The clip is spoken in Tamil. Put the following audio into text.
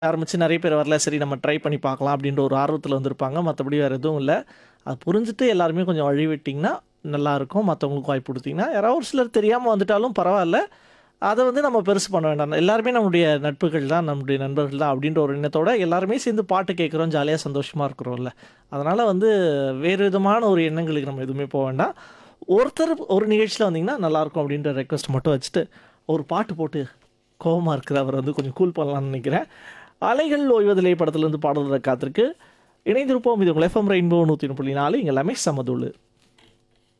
ஆரம்பிச்சு நெறைய பேர் வரல. சரி நம்ம ட்ரை பண்ணி பார்க்கலாம் அப்படின்ற ஒரு ஆர்வத்தில வந்திருப்பாங்க. மத்தபடி வேற எதுவும் இல்ல. அது புரிஞ்சுட்டு எல்லாருமே கொஞ்சம் வழி விட்டீங்கன்னா, நல்லாருக்கும். மத்தவங்களுக்கு வாய்ப்பு குடுத்தீங்கன்னா, யாராவது ஒரு சிலர் தெரியாம வந்துட்டாலும் பரவால்ல. அத வந்து நம்ம பெருசு பண்ண வேண்டாம். எல்லாருமே நம்முடைய நட்புகள் தான், நம்முடைய நண்பர்கள் தான் அப்படின்ற ஒரு எண்ணத்தோட எல்லாருமே சேர்ந்து பாட்டு கேட்குறோம், ஜாலியா சந்தோஷமா இருக்கிறோம்ல. அதனால வந்து வேறு விதமான ஒரு எண்ணங்களுக்கு நம்ம எதுவுமே போ வேண்டாம். ஒருத்தர் ஒரு நிகழ்ச்சியில வந்தீங்கன்னா நல்லாயிருக்கும் அப்படின்ற ரெக்வெஸ்ட் மட்டும் வச்சுட்டு, ஒரு பாட்டு போட்டு கோவமா இருக்கிற அவர வந்து கொஞ்சம் கூல் பண்ணலாம்னு நெனைக்கிறேன். அலைகள் ஓய்வதில்லை படத்திலிருந்து பாடல் காத்திருக்கு. இணைந்திருப்போம். இது உங்கள் எஃப்எம் ரெயின்போ 101.4 இங்க எல்லாமே சமதூளு.